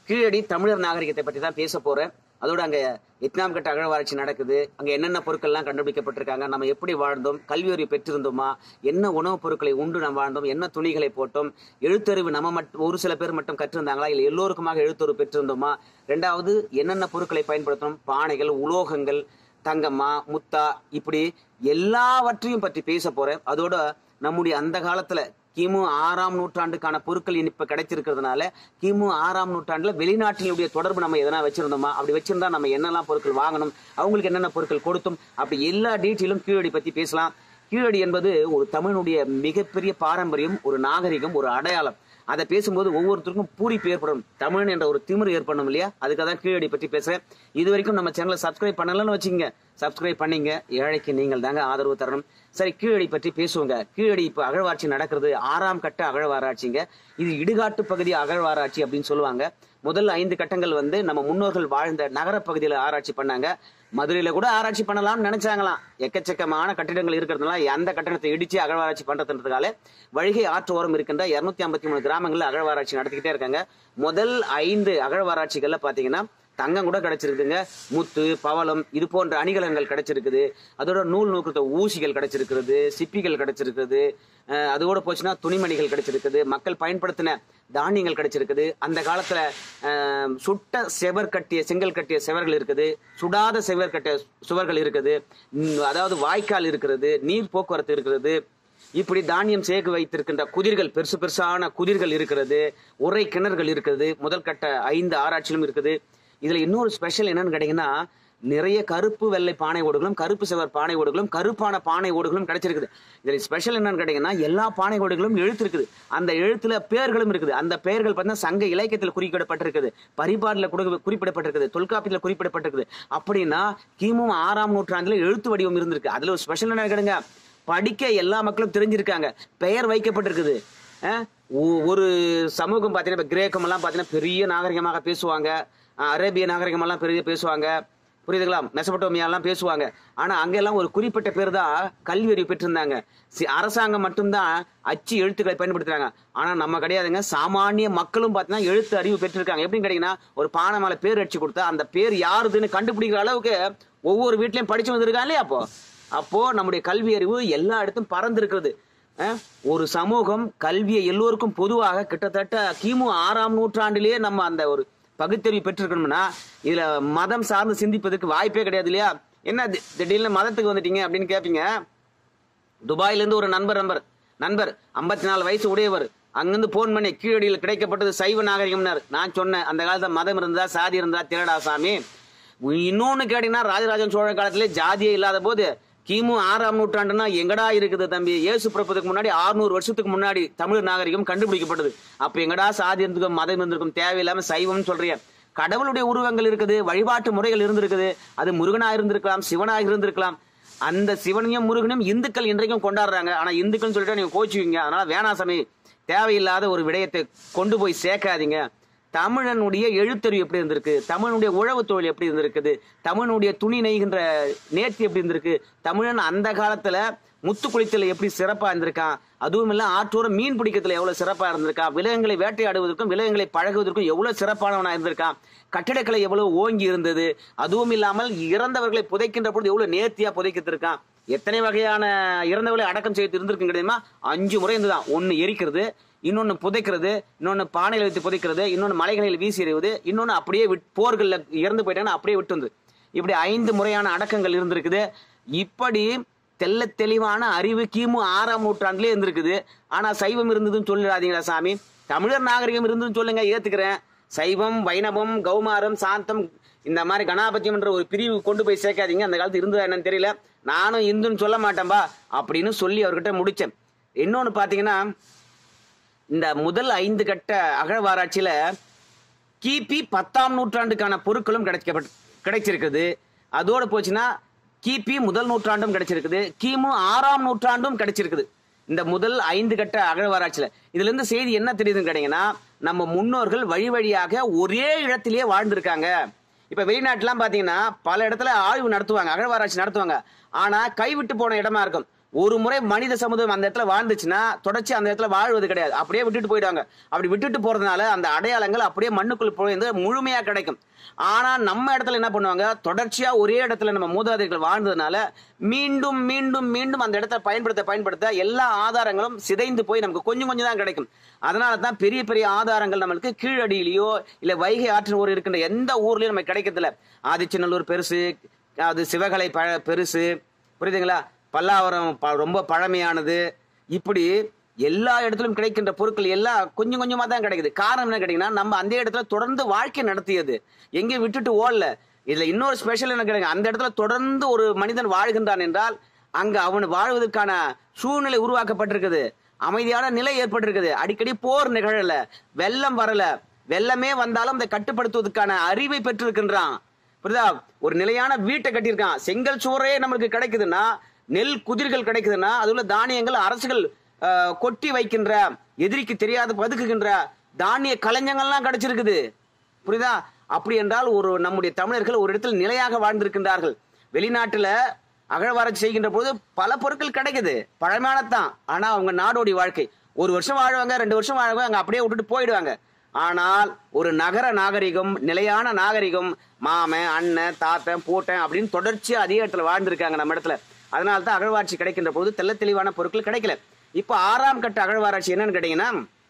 கீழடி தமிழர் நாகரிகத்தை பற்றி தான் பேச போறேன் அதோட அங்க எத்தனாம் கட்ட அகழ்வாராய்ச்சி நடக்குது அங்க என்னென்ன பொருட்கள்லாம் கண்டுபிடிக்கப்பட்டிருக்காங்க நம்ம எப்படி வாழ்ந்தோம் கல்வி அறிவு பெற்றிருந்தோமா என்ன உணவுப் பொருட்களை உண்டு நாம் வாழ்ந்தோம் என்ன துணிகளை போட்டோம் எழுத்தறிவு நம்ம மட்டும் ஒரு சில பேர் மட்டும் கற்றிருந்தாங்களா இல்லை எல்லோருக்குமாக எழுத்தறிவு பெற்றிருந்தோமா ரெண்டாவது என்னென்ன பொருட்களை பயன்படுத்தணும் பானைகள் உலோகங்கள் தங்கம்மா முத்தா இப்படி எல்லாவற்றையும் பற்றி பேச போறேன் அதோட நம்முடைய அந்த காலத்துல கிமு ஆறாம் நூற்றாண்டுக்கான பொருட்கள் இப்ப கிடைச்சிருக்கிறதுனால கிமு ஆறாம் நூற்றாண்டுல வெளிநாட்டினுடைய தொடர்பு நம்ம எதனா வச்சிருந்தோமா அப்படி வச்சிருந்தா நம்ம என்னெல்லாம் பொருட்கள் வாங்கணும் அவங்களுக்கு என்னென்ன பொருட்கள் கொடுத்தோம் அப்படி எல்லா டீட்டெயிலும் கீழடி பத்தி பேசலாம் கீழடி என்பது ஒரு தமிழனுடைய மிகப்பெரிய பாரம்பரியம் ஒரு நாகரிகம் ஒரு அடையாளம் அதை பேசும்போது ஒவ்வொருத்தருக்கும் பூரிப்பு ஏற்படும் தமிழன் என்ற ஒரு திமிரு ஏற்படணும் இல்லையா அதுக்காக தான் கீழடி பற்றி பேசுறேன் இது வரைக்கும் நம்ம சேனலை சப்ஸ்கிரைப் பண்ணலன்னு வச்சுங்க சப்ஸ்கிரைப் பண்ணீங்க ஏழைக்கு நீங்கள் தாங்க ஆதரவு தரணும் சரி கீழடி பற்றி பேசுவோங்க கீழடி இப்போ அகழ்வாராய்ச்சி நடக்கிறது ஆறாம் கட்ட அகழ்வாராய்ச்சிங்க இது இடுகாட்டு பகுதி அகழ்வாராய்ச்சி அப்படின்னு சொல்லுவாங்க முதல் ஐந்து கட்டங்கள் வந்து நம்ம முன்னோர்கள் வாழ்ந்த நகர பகுதியில ஆராய்ச்சி பண்ணாங்க மதுரையில கூட ஆராய்ச்சி பண்ணலாம்னு நினைச்சாங்களாம் எக்கச்சக்கமான கட்டிடங்கள் இருக்கிறதுனால அந்த கட்டணத்தை இடிச்சு அகழ்வாராய்ச்சி பண்றதுன்றதுக்கால வழிகை ஆற்று ஓரம் இருக்கின்ற இருநூத்தி ஐம்பத்தி மூணு கிராமங்கள்ல அகழ்வாராய்ச்சி நடத்திக்கிட்டே இருக்காங்க முதல் ஐந்து அகழ்வாராய்ச்சிகள்ல பாத்தீங்கன்னா தங்கம் கூட கிடைச்சிருக்குங்க முத்து பவளம் இது போன்ற அணிகலன்கள் கிடைச்சிருக்குது அதோட நூல் நூக்கத்த ஊசிகள் கிடைச்சிருக்கிறது சிப்பிகள் கிடைச்சிருக்குது அஹ் அதோட போச்சுன்னா துணிமணிகள் கிடைச்சிருக்குது மக்கள் பயன்படுத்தின தானியங்கள் கிடைச்சிருக்குது அந்த காலத்துல அஹ், சுட்ட செவர் கட்டிய செங்கல் கட்டிய செவர்கள் இருக்குது சுடாத செவர் கட்டிய சுவர்கள் இருக்குது உம், அதாவது வாய்க்கால் இருக்கிறது நீர் போக்குவரத்து இருக்கிறது இப்படி தானியம் சேர்க்கு வைத்திருக்கின்ற குதிர்கள் பெருசு பெருசான குதிர்கள் இருக்கிறது உரை கிணறுகள் இருக்குது முதல் கட்ட ஐந்து ஆராய்ச்சியிலும் இருக்குது இதுல இன்னொரு ஸ்பெஷல் என்னன்னு கேட்டீங்கன்னா நிறைய கருப்பு வெள்ளை பானை ஓடுகளும் கருப்பு சிவர் பானை ஓடுகளும் கருப்பான பானை ஓடுகளும் கிடைச்சிருக்குது இதுல ஸ்பெஷல் என்னன்னு கேட்டீங்கன்னா எல்லா பானை ஓடுகளும் எழுத்து இருக்குது அந்த எழுத்துல பேர்களும் இருக்குது அந்த பெயர்கள் பார்த்தீங்கன்னா சங்க இலக்கியத்தில் குறிப்பிடப்பட்டிருக்குது பரிபாடுல கூட குறிப்பிடப்பட்டிருக்குது தொல்காப்பியத்தில் குறிப்பிடப்பட்டிருக்குது அப்படின்னா கிமு ஆறாம் நூற்றாண்டுல எழுத்து வடிவம் இருந்திருக்கு அதுல ஒரு ஸ்பெஷல் என்ன கேடுங்க படிக்க எல்லா மக்களும் தெரிஞ்சிருக்காங்க பெயர் வைக்கப்பட்டிருக்குது அஹ் ஒ- ஒரு சமூகம் பார்த்தீங்கன்னா இப்போ கிரேக்கம் எல்லாம் பார்த்தீங்கன்னா பெரிய நாகரிகமாக பேசுவாங்க அஹ் அரேபிய நாகரிகம் எல்லாம் பெரிய பேசுவாங்க புரியுதுங்களா மெசபட்டோமியாலாம் பேசுவாங்க ஆனா அங்கெல்லாம் ஒரு குறிப்பிட்ட பேர் தான் கல்வி அறிவு பெற்றிருந்தாங்க சி- அரசாங்கம் மட்டும்தான் அச்சு எழுத்துக்களை பயன்படுத்துறாங்க ஆனா நம்ம கிடையாதுங்க சாமானிய மக்களும் பார்த்தீங்கன்னா எழுத்து அறிவு பெற்றிருக்காங்க எப்படின்னு கேட்டீங்கன்னா ஒரு பானை மேல பேர் அடிச்சு கொடுத்தா அந்த பேர் யாருதுன்னு கண்டுபிடிக்கிற அளவுக்கு ஒவ்வொரு வீட்லயும் படிச்சு வந்திருக்காங்க இல்லையா அப்போ அப்போ நம்முடைய கல்வி அறிவு எல்லா இடத்தும் பறந்து இருக்கிறது அஹ், ஒரு சமூகம் கல்வியை எல்லோருக்கும் பொதுவாக கிட்டத்தட்ட கிமு ஆறாம் நூற்றாண்டிலேயே நம்ம அந்த ஒரு பகுத்தறிவு பெற்றிருக்கணும்னா இதுல மதம் சார்ந்து சிந்திப்பதற்கு வாய்ப்பே கிடையாது இல்லையா என்ன தி- திடீர்னு மதத்துக்கு வந்துட்டீங்க அப்படின்னு கேட்பீங்க துபாயில இருந்து ஒரு நண்பர் நம்பர் நண்பர் 54 நாலு வயசு உடையவர் அங்கிருந்து போன் பண்ணி கீழடியில் கிடைக்கப்பட்டது சைவ நாகரிகம்னார் நான் சொன்னேன் அந்த காலத்துல மதம் இருந்தா சாதி இருந்தா திருடா சாமி இன்னொன்னு கேட்டீங்கன்னா ராஜராஜன் சோழ காலத்திலே ஜாதியே இல்லாத போது கிமு ஆறாம் நூற்றாண்டுனா எங்கடா இருக்குது தம்பி இயேசு பிறப்பதுக்கு முன்னாடி 600 வருஷத்துக்கு முன்னாடி தமிழ் நாகரிகம் கண்டுபிடிக்கப்பட்டது அப்ப எங்கடா சாதி இருந்திருக்கும் மதம் இருந்திருக்கும் தேவையில்லாம சைவம்னு சொல்றீங்க கடவுளுடைய உருவங்கள் இருக்குது வழிபாட்டு முறைகள் இருந்திருக்குது அது முருகனா இருந்திருக்கலாம் சிவனா இருந்திருக்கலாம் அந்த சிவனையும் முருகனையும் இந்துக்கள் இன்றைக்கும் கொண்டாடுறாங்க ஆனா இந்துக்கள் சொல்லிட்டு நீங்க கோச்சுவீங்க அதனால வேணாம் சாமி தேவையில்லாத ஒரு விடயத்தை கொண்டு போய் சேர்க்காதீங்க தமிழனுடைய எழுத்தறிவு எப்படி இருந்திருக்கு தமிழனுடைய உழவு தொழில் எப்படி இருந்திருக்குது தமிழனுடைய துணி நெய்கின்ற நேர்த்தி எப்படி இருந்திருக்கு தமிழன் அந்த காலத்துல முத்து குளித்தல எப்படி சிறப்பா இருந்திருக்கான் அதுவும் இல்ல ஆற்றோரம் மீன் பிடிக்கிறதுல எவ்வளவு சிறப்பா இருந்திருக்கான் விலங்குகளை வேட்டையாடுவதற்கும் விலங்குகளை பழகுவதற்கும் எவ்வளவு சிறப்பானவனா இருந்திருக்கான் கட்டிடக்கலை எவ்வளவு ஓங்கி இருந்தது அதுவும் இல்லாமல் இறந்தவர்களை புதைக்கின்ற பொழுது எவ்வளவு நேர்த்தியா புதைக்கிட்டு எத்தனை வகையான இறந்தவர்களை அடக்கம் செய்து இருந்திருக்கு தெரியுமா அஞ்சு முறை இருந்துதான் ஒன்னு எரிக்கிறது இன்னொன்னு புதைக்கிறது இன்னொன்னு பானையில் வைத்து புதைக்கிறது இன்னொன்னு மலைகளில் வீசி எறிவது இன்னொன்னு அப்படியே விட் போர்கள்ல இறந்து போயிட்டாங்கன்னா அப்படியே விட்டு வந்து இப்படி ஐந்து முறையான அடக்கங்கள் இருந்திருக்குது இப்படி தெள்ள தெளிவான அறிவு கிமு ஆறாம் நூற்றாண்டுல இருந்திருக்குது ஆனா சைவம் இருந்ததுன்னு சொல்லிடாதீங்களா சாமி தமிழர் நாகரிகம் இருந்ததுன்னு சொல்லுங்க ஏத்துக்கிறேன் சைவம் வைணவம் கௌமாரம் சாந்தம் இந்த மாதிரி கணாபத்தியம் என்ற ஒரு பிரிவு கொண்டு போய் சேர்க்காதீங்க அந்த காலத்து இருந்ததா என்னன்னு தெரியல நானும் இந்துன்னு சொல்ல மாட்டேன்பா அப்படின்னு சொல்லி அவர்கிட்ட முடிச்சேன் இன்னொன்னு பாத்தீங்கன்னா இந்த முதல் ஐந்து கட்ட அகழ்வாராய்ச்சியில கிபி பத்தாம் நூற்றாண்டுக்கான பொருட்களும் கிடைக்கப்பட்டு கிடைச்சிருக்குது அதோட போச்சுன்னா கிபி முதல் நூற்றாண்டும் கிடைச்சிருக்குது கிமு ஆறாம் நூற்றாண்டும் கிடைச்சிருக்குது இந்த முதல் ஐந்து கட்ட அகழ்வாராய்ச்சியில இதுல இருந்து செய்தி என்ன தெரியுதுன்னு கேட்டீங்கன்னா நம்ம முன்னோர்கள் வழி வழியாக ஒரே இடத்திலேயே வாழ்ந்திருக்காங்க இப்ப வெளிநாட்டுலாம் பாத்தீங்கன்னா பல இடத்துல ஆய்வு நடத்துவாங்க அகழ்வாராய்ச்சி நடத்துவாங்க ஆனா கைவிட்டு போன இடமா இருக்கும் ஒரு முறை மனித சமுதாயம் அந்த இடத்துல வாழ்ந்துச்சுன்னா தொடர்ச்சி அந்த இடத்துல வாழ்வது கிடையாது அப்படியே விட்டுட்டு போயிடுவாங்க அப்படி விட்டுட்டு போறதுனால அந்த அடையாளங்கள் அப்படியே மண்ணுக்குள் போய் முழுமையா கிடைக்கும் ஆனா நம்ம இடத்துல என்ன பண்ணுவாங்க தொடர்ச்சியா ஒரே இடத்துல நம்ம மூதாதைகள் வாழ்ந்ததுனால மீண்டும் மீண்டும் மீண்டும் அந்த இடத்த பயன்படுத்த பயன்படுத்த எல்லா ஆதாரங்களும் சிதைந்து போய் நமக்கு கொஞ்சம் கொஞ்சம் தான் கிடைக்கும் அதனால தான் பெரிய பெரிய ஆதாரங்கள் நம்மளுக்கு கீழடியிலயோ இல்ல வைகை ஆற்றின் ஊர் இருக்கின்ற எந்த ஊர்லயும் நமக்கு கிடைக்கிறதில்ல ஆதிச்சநல்லூர் பெருசு அது சிவகலை ப பெருசு புரியுதுங்களா பல்லாவரம் ப- ரொம்ப பழமையானது இப்படி எல்லா இடத்திலும் கிடைக்கின்ற பொருட்கள் எல்லாம் கொஞ்சம் கொஞ்சமா தான் கிடைக்குது காரணம் என்ன கேட்டீங்கன்னா நம்ம அந்த இடத்துல தொடர்ந்து வாழ்க்கை நடத்தியது எங்கேயும் விட்டுட்டு ஓடல இதுல இன்னொரு ஸ்பெஷல் என்ன கேட்டீங்க அந்த இடத்துல தொடர்ந்து ஒரு மனிதன் வாழ்கின்றான் என்றால் அங்க அவன் வாழ்வதற்கான சூழ்நிலை உருவாக்கப்பட்டிருக்குது அமைதியான நிலை ஏற்பட்டிருக்குது அடிக்கடி போர் நிகழல வெள்ளம் வரல வெள்ளமே வந்தாலும் அதை கட்டுப்படுத்துவதற்கான அறிவை பெற்றிருக்கின்றான் புரியுதா ஒரு நிலையான வீட்டை கட்டியிருக்கான் செங்கல் சுவரே நம்மளுக்கு கிடைக்குதுன்னா நெல் குதிர்கள் கிடைக்குதுன்னா அதுல தானியங்கள் அரசுகள் ஆஹ், கொட்டி வைக்கின்ற எதிரிக்கு தெரியாத பதுக்குகின்ற தானிய களஞ்சங்கள்லாம் கிடைச்சிருக்குது புரியுதா அப்படி என்றால் ஒரு நம்முடைய தமிழர்கள் ஒரு இடத்தில் நிலையாக வாழ்ந்திருக்கின்றார்கள் வெளிநாட்டுல அகழ்வாராய்ச்சி செய்கின்ற போது பல பொருட்கள் கிடைக்குது பழமையானதான் ஆனா அவங்க நாடோடி வாழ்க்கை ஒரு வருஷம் வாழ்வாங்க ரெண்டு வருஷம் வாழ்வாங்க அங்க அப்படியே விட்டுட்டு போயிடுவாங்க ஆனால் ஒரு நகர நாகரிகம் நிலையான நாகரிகம் மாமன் அண்ணன் தாத்தன் பூட்டன் அப்படின்னு தொடர்ச்சியா அதே இடத்துல வாழ்ந்திருக்காங்க நம்ம இடத்துல அதனால தான் அகழ்வாராய்ச்சி கிடைக்கின்ற போது தெள்ள தெளிவான பொருட்கள் கிடைக்கல இப்போ ஆறாம் கட்ட அகழ்வாராய்ச்சி என்னன்னு கேட்டீங்கன்னா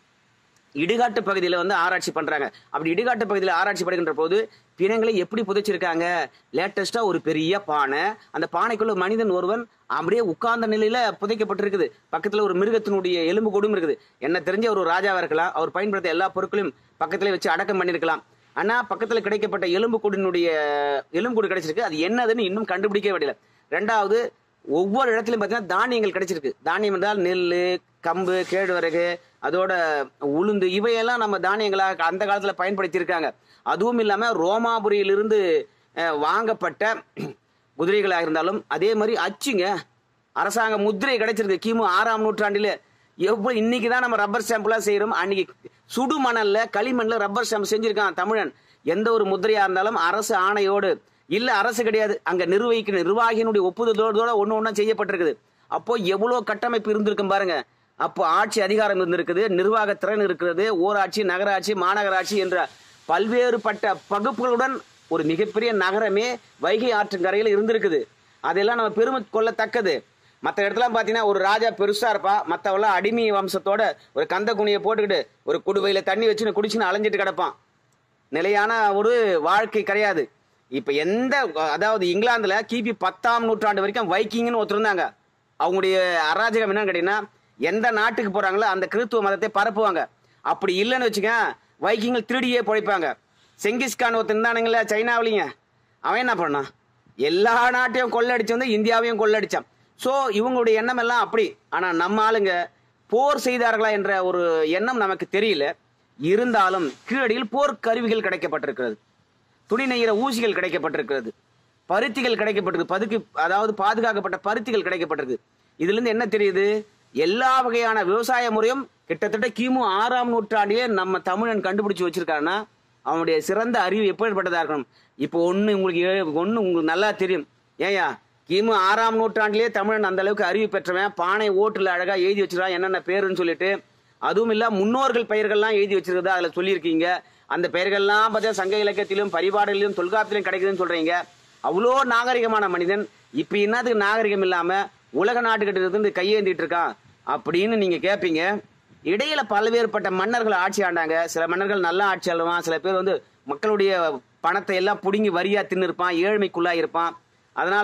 இடுகாட்டு பகுதியில வந்து ஆராய்ச்சி பண்றாங்க அப்படி இடுகாட்டு பகுதியில் ஆராய்ச்சி படுகின்ற போது பிணங்களை எப்படி புதைச்சிருக்காங்க லேட்டஸ்டா ஒரு பெரிய பானை அந்த பானைக்குள்ள மனிதன் ஒருவன் அப்படியே உட்கார்ந்த நிலையில புதைக்கப்பட்டிருக்குது பக்கத்துல ஒரு மிருகத்தினுடைய எலும்பு கூடும் இருக்குது என்ன தெரிஞ்ச ஒரு ராஜாவா இருக்கலாம் அவர் பயன்படுத்த எல்லா பொருட்களையும் பக்கத்துல வச்சு அடக்கம் பண்ணிருக்கலாம் ஆனா பக்கத்துல கிடைக்கப்பட்ட எலும்பு கூடினுடைய எலும்பு கூடு கிடைச்சிருக்கு அது என்னதுன்னு இன்னும் கண்டுபிடிக்கவே முடியல ரெண்டாவது ஒவ்வொரு இடத்துலயும் பார்த்தீங்கன்னா தானியங்கள் கிடைச்சிருக்கு தானியம் என்றால் நெல் கம்பு கேழ்வரகு அதோட உளுந்து இவையெல்லாம் நம்ம தானியங்களா அந்த காலத்துல பயன்படுத்தியிருக்காங்க அதுவும் இல்லாம ரோமாபுரியிலிருந்து அஹ், வாங்கப்பட்ட குதிரைகளாக இருந்தாலும் அதே மாதிரி அச்சுங்க அரசாங்க முத்திரை கிடைச்சிருக்கு கிமு ஆறாம் நூற்றாண்டில எவ்வளவு இன்னைக்கு தான் நம்ம ரப்பர் ஸ்டாம்புலா செய்யறோம் அன்னைக்கு சுடு மணல்ல களிமண்ல ரப்பர் ஸ்டாம்ப் செஞ்சிருக்கான் தமிழன் எந்த ஒரு முத்திரையா இருந்தாலும் அரசு ஆணையோடு இல்ல அரசு கிடையாது அங்க நிர்வகிக்கிற நிர்வாகியினுடைய ஒப்புதலோட ஒண்ணு ஒண்ணா செய்யப்பட்டிருக்குது அப்போ எவ்வளவு கட்டமைப்பு இருந்திருக்கும் பாருங்க அப்போ ஆட்சி அதிகாரம் இருந்திருக்குது நிர்வாக திறன் இருக்கிறது ஊராட்சி நகராட்சி மாநகராட்சி என்ற பல்வேறுபட்ட பகுப்புகளுடன் ஒரு மிகப்பெரிய நகரமே வைகை ஆற்றங்கரையில் இருந்திருக்குது அதெல்லாம் நம்ம பெருமை கொள்ளத்தக்கது மற்ற இடத்துல பாத்தீங்கன்னா ஒரு ராஜா பெருசா இருப்பா மத்தவெல்லாம் அடிமை வம்சத்தோட ஒரு கந்த குனியை போட்டுக்கிட்டு ஒரு குடுவையில தண்ணி வச்சுன்னு குடிச்சுன்னு அலைஞ்சிட்டு கிடப்பான் நிலையான ஒரு வாழ்க்கை கிடையாது இப்ப எந்த அதாவது இங்கிலாந்துல கிபி பத்தாம் நூற்றாண்டு வரைக்கும் வைக்கிங்னு ஒருத்தர் இருந்தாங்க அவங்களுடைய அராஜகம் என்னன்னு கேட்டீங்கன்னா எந்த நாட்டுக்கு போறாங்களோ அந்த கிறிஸ்துவ மதத்தை பரப்புவாங்க அப்படி இல்லைன்னு வச்சுக்க வைக்கிங்கள் திருடியே பிழைப்பாங்க செங்கிஸ்கான் ஒருத்தர் இருந்தானுங்களே சைனாவிலிங்க அவன் என்ன பண்ணான் எல்லா நாட்டையும் கொள்ளடிச்சு வந்து இந்தியாவையும் கொள்ளடிச்சான் ஸோ இவங்களுடைய எண்ணம் எல்லாம் அப்படி ஆனா நம்ம ஆளுங்க போர் செய்தார்களா என்ற ஒரு எண்ணம் நமக்கு தெரியல இருந்தாலும் கீழடியில் போர் கருவிகள் கிடைக்கப்பட்டிருக்கிறது துணி நெய்கிற ஊசிகள் கிடைக்கப்பட்டிருக்கிறது பருத்திகள் கிடைக்கப்பட்டிருக்கு பதுக்கு அதாவது பாதுகாக்கப்பட்ட பருத்திகள் கிடைக்கப்பட்டிருக்கு இதுல இருந்து என்ன தெரியுது எல்லா வகையான விவசாய முறையும் கிட்டத்தட்ட கிமு ஆறாம் நூற்றாண்டிலே நம்ம தமிழன் கண்டுபிடிச்சு வச்சிருக்காருன்னா அவனுடைய சிறந்த அறிவு எப்படிப்பட்டதா இருக்கணும் இப்போ ஒண்ணு உங்களுக்கு ஏ- ஒண்ணு உங்களுக்கு நல்லா தெரியும் ஏயா கிமு ஆறாம் நூற்றாண்டிலே தமிழன் அந்த அளவுக்கு அறிவு பெற்றவன் பானை ஓட்டுல அழகா எழுதி வச்சிருக்கான் என்னென்ன பேருன்னு சொல்லிட்டு அதுவும் இல்ல முன்னோர்கள் பெயர்கள்லாம் எழுதி வச்சிருக்கதா அதுல சொல்லியிருக்கீங்க அந்த பெயர்கள்லாம் பார்த்தா சங்க இலக்கியத்திலும் பரிபாடலிலும் தொல்காப்பிலும் கிடைக்குதுன்னு சொல்றீங்க அவ்வளோ நாகரிகமான மனிதன் இப்ப என்னத்துக்கு நாகரிகம் இல்லாம உலக நாட்டுக்கிட்ட இருந்து கையேந்திட்டு இருக்கான் அப்படின்னு நீங்க கேட்பீங்க இடையில பல்வேறுபட்ட மன்னர்கள் ஆட்சி ஆண்டாங்க சில மன்னர்கள் நல்லா ஆட்சி ஆளுவான் சில பேர் வந்து மக்களுடைய பணத்தை எல்லாம் புடுங்கி வரியா தின்னு இருப்பான் ஏழ்மைக்குள்ளா இருப்பான் அதனால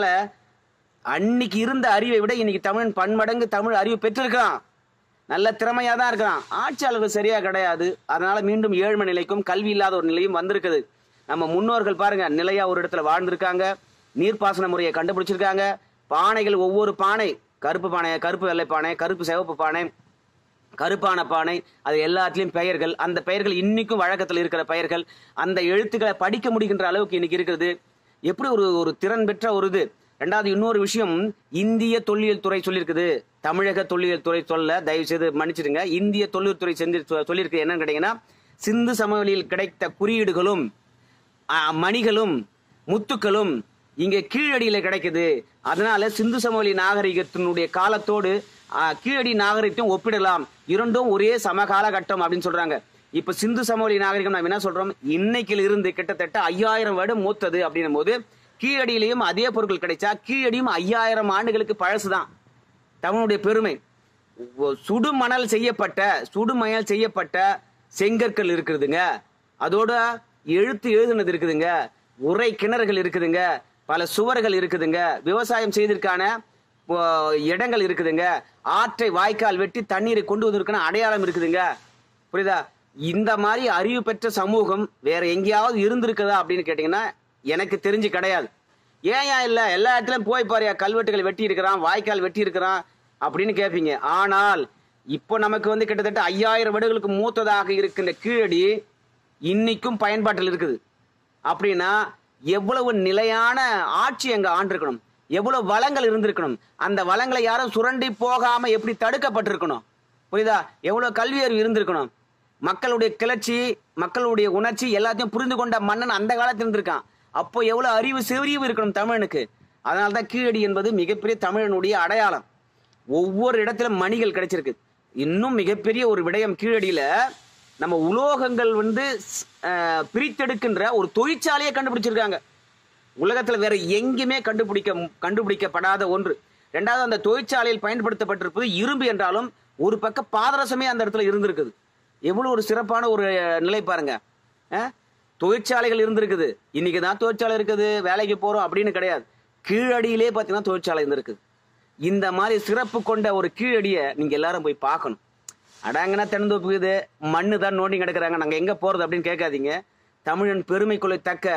அன்னைக்கு இருந்த அறிவை விட இன்னைக்கு தமிழன் பன்மடங்கு தமிழ் அறிவு பெற்றிருக்கான் நல்ல திறமையா தான் இருக்கிறான் ஆட்சியாளர்கள் சரியா கிடையாது அதனால மீண்டும் ஏழ்மை நிலைக்கும் கல்வி இல்லாத ஒரு நிலையும் வந்திருக்குது நம்ம முன்னோர்கள் பாருங்க நிலையா ஒரு இடத்துல வாழ்ந்திருக்காங்க நீர்ப்பாசன முறையை கண்டுபிடிச்சிருக்காங்க பானைகள் ஒவ்வொரு பானை கருப்பு பானை கருப்பு வெள்ளை பானை கருப்பு சிவப்பு பானை கருப்பான பானை அது எல்லாத்துலயும் பெயர்கள் அந்த பெயர்கள் இன்னைக்கும் வழக்கத்தில் இருக்கிற பெயர்கள் அந்த எழுத்துக்களை படிக்க முடிகின்ற அளவுக்கு இன்னைக்கு இருக்கிறது எப்படி ஒரு ஒரு திறன் பெற்ற ஒரு இது ரெண்டாவது இன்னொரு விஷயம் இந்திய தொல்லியல் துறை சொல்லியிருக்குது தமிழக தொல்லியல் துறை சொல்ல தயவு செய்து மன்னிச்சிடுங்க இந்திய தொல்லியல் துறை செஞ்சு சொல்லியிருக்கு என்னன்னு கேட்டீங்கன்னா சிந்து சமவெளியில் கிடைத்த குறியீடுகளும் ஆ, மணிகளும் முத்துக்களும் இங்க கீழடியில கிடைக்குது அதனால சிந்து சமவெளி நாகரிகத்தினுடைய காலத்தோடு ஆ, கீழடி நாகரிகத்தையும் ஒப்பிடலாம் இரண்டும் ஒரே சமகாலகட்டம் அப்படின்னு சொல்றாங்க இப்ப சிந்து சமவெளி நாகரிகம் நம்ம என்ன சொல்றோம் இன்னைக்குல இருந்து கிட்டத்தட்ட ஐயாயிரம் வருடம் மூத்தது அப்படின்னும் போது கீழடியிலையும் அதே பொருட்கள் கிடைச்சா கீழடியும் ஐயாயிரம் ஆண்டுகளுக்கு பழசுதான் தமிழுடைய பெருமை ஒ- சுடுமணல் செய்யப்பட்ட சுடுமணல் செய்யப்பட்ட செங்கற்கள் இருக்குதுங்க அதோட எழுத்து எழுதுனது இருக்குதுங்க உரை கிணறுகள் இருக்குதுங்க பல சுவர்கள் இருக்குதுங்க விவசாயம் செய்திருக்கான ஓ, இடங்கள் இருக்குதுங்க ஆற்றை வாய்க்கால் வெட்டி தண்ணீரை கொண்டு வந்திருக்கான அடையாளம் இருக்குதுங்க புரியுதா இந்த மாதிரி அறிவு பெற்ற சமூகம் வேற எங்கேயாவது இருந்திருக்குதா அப்படின்னு கேட்டீங்கன்னா எனக்கு தெரிஞ்சு கிடையாது ஏன் ஏன் இல்ல எல்லா இடத்துலயும் போய் பாரு கல்வெட்டுகள் வெட்டி இருக்கிறான் வாய்க்கால் வெட்டி இருக்கிறான் அப்படின்னு கேட்பீங்க ஆனால் இப்போ நமக்கு வந்து கிட்டத்தட்ட ஐயாயிரம் வருடங்களுக்கு மூத்ததாக இருக்கின்ற கீழடி இன்னைக்கும் பயன்பாட்டில் இருக்குது அப்படின்னா எவ்வளவு நிலையான ஆட்சி அங்க ஆண்டிருக்கணும் எவ்வளவு வளங்கள் இருந்திருக்கணும் அந்த வளங்களை யாரும் சுரண்டி போகாம எப்படி தடுக்கப்பட்டிருக்கணும் புரியுதா எவ்வளவு கல்வி அறிவு இருந்திருக்கணும் மக்களுடைய கிளர்ச்சி மக்களுடைய உணர்ச்சி எல்லாத்தையும் புரிந்து கொண்ட மன்னன் அந்த காலத்தில் இருந்திருக்கான் அப்போ எவ்வளவு அறிவு செவிறிவு இருக்கணும் தமிழனுக்கு அதனால தான் கீழடி என்பது மிகப்பெரிய தமிழனுடைய அடையாளம் ஒவ்வொரு இடத்திலும் மணிகள் கிடைச்சிருக்கு இன்னும் மிகப்பெரிய ஒரு விடயம் கீழடியில நம்ம உலோகங்கள் வந்து அஹ், பிரித்தெடுக்கின்ற ஒரு தொழிற்சாலையை கண்டுபிடிச்சிருக்காங்க உலகத்துல வேற எங்கேயுமே கண்டுபிடிக்க கண்டுபிடிக்கப்படாத ஒன்று ரெண்டாவது அந்த தொழிற்சாலையில் பயன்படுத்தப்பட்டிருப்பது இரும்பு என்றாலும் ஒரு பக்க பாதரசமே அந்த இடத்துல இருந்திருக்குது எவ்வளவு ஒரு சிறப்பான ஒரு நிலை பாருங்க அஹ்? தொழிற்சாலைகள் இருந்திருக்குது இன்னைக்கு தான் தொழிற்சாலை இருக்குது வேலைக்கு போறோம் அப்படின்னு கிடையாது கீழடியிலே பார்த்தீங்கன்னா தொழிற்சாலை இருந்திருக்குது இந்த மாதிரி சிறப்பு கொண்ட ஒரு கீழடியை நீங்க எல்லாரும் போய் பார்க்கணும் அடாங்கன்னா தென்னந்தோப்பு இது மண்ணு தான் நோண்டி கிடக்குறாங்க நாங்க எங்க போறது அப்படின்னு கேட்காதீங்க தமிழன் பெருமை கொள்ளத்தக்க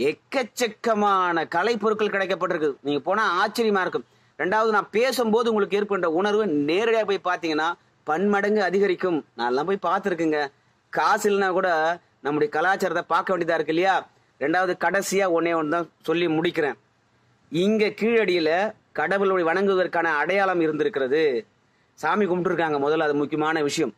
எக்கச்சக்கமான கலை பொருட்கள் கிடைக்கப்பட்டிருக்கு நீங்க போனா ஆச்சரியமா இருக்கும் ரெண்டாவது நான் பேசும்போது உங்களுக்கு ஏற்பட்ட உணர்வு நேரடியாக போய் பார்த்தீங்கன்னா பன்மடங்கு அதிகரிக்கும் நான்லாம் போய் பார்த்துருக்குங்க காசு இல்லைன்னா கூட நம்முடைய கலாச்சாரத்தை பார்க்க வேண்டியதா இருக்கு இல்லையா ரெண்டாவது கடைசியா ஒன்னே ஒன்று தான் சொல்லி முடிக்கிறேன் இங்க கீழடியில கடவுளை வணங்குவதற்கான அடையாளம் இருந்திருக்கிறது சாமி கும்பிட்டுருக்காங்க முதல்ல அது முக்கியமான விஷயம்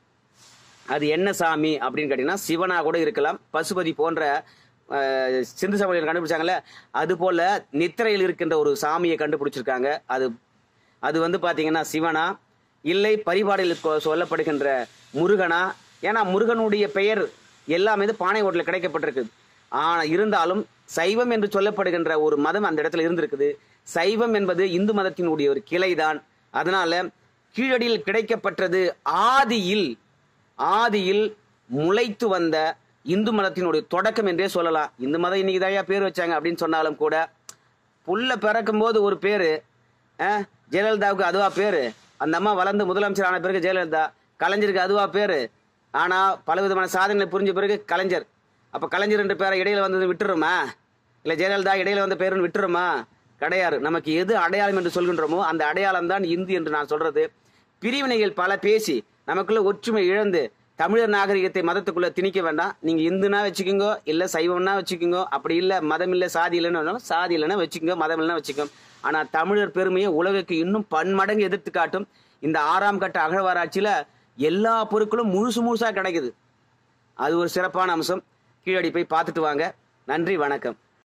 அது என்ன சாமி அப்படின்னு கேட்டீங்கன்னா சிவனா கூட இருக்கலாம் பசுபதி போன்ற அஹ், சிந்து சமவெளியில் கண்டுபிடிச்சாங்கல்ல அது போல நித்திரையில் இருக்கின்ற ஒரு சாமியை கண்டுபிடிச்சிருக்காங்க அது அது வந்து பாத்தீங்கன்னா சிவனா இல்லை பரிபாடில் கொ- சொல்லப்படுகின்ற முருகனா ஏன்னா முருகனுடைய பெயர் எல்லாமே வந்து பானை ஓட்டில் கிடைக்கப்பட்டிருக்கு ஆனா இருந்தாலும் சைவம் என்று சொல்லப்படுகின்ற ஒரு மதம் அந்த இடத்துல இருந்திருக்குது சைவம் என்பது இந்து மதத்தினுடைய ஒரு கிளைதான் அதனால கீழடியில் கிடைக்கப்பட்டது ஆதியில் ஆதியில் முளைத்து வந்த இந்து மதத்தினுடைய தொடக்கம் என்றே சொல்லலாம் இந்து மதம் இன்னைக்கு தான் பேர் வச்சாங்க அப்படின்னு சொன்னாலும் கூட புள்ள பிறக்கும் போது ஒரு பேரு அஹ், ஜெயலலிதாவுக்கு அதுவா பேரு அந்த அம்மா வளர்ந்து முதலமைச்சர் ஆன பிறகு ஜெயலலிதா கலைஞருக்கு அதுவா பேரு ஆனா பல விதமான சாதனைகளை புரிஞ்ச பிறகு கலைஞர் அப்ப கலைஞர் என்ற பேரை இடையில வந்தது விட்டுருமா இல்ல ஜெயலலிதா இடையில வந்த பேருன்னு விட்டுருமா கிடையாது நமக்கு எது அடையாளம் என்று சொல்கின்றோமோ அந்த அடையாளம் தான் இந்து என்று நான் சொல்றது பிரிவினைகள் பல பேசி நமக்குள்ள ஒற்றுமை இழந்து தமிழர் நாகரிகத்தை மதத்துக்குள்ள திணிக்க வேண்டாம் நீங்க இந்துனா வச்சுக்கோங்க இல்ல சைவம்னா வச்சுக்கோங்க அப்படி இல்ல மதம் இல்ல சாதி இல்லைன்னு வேணாலும் சாதி இல்லைன்னா வச்சுக்கோங்க மதம் இல்லைன்னா வச்சுக்கோங்க ஆனா தமிழர் பெருமையை உலகுக்கு இன்னும் பன்மடங்கு எதிர்த்து காட்டும் இந்த ஆறாம் கட்ட அகழ்வாராய்ச்சியில எல்லா பொருட்களும் முழுசு முழுசா கிடைக்குது அது ஒரு சிறப்பான அம்சம் கீழடி போய் பார்த்துட்டு வாங்க நன்றி வணக்கம்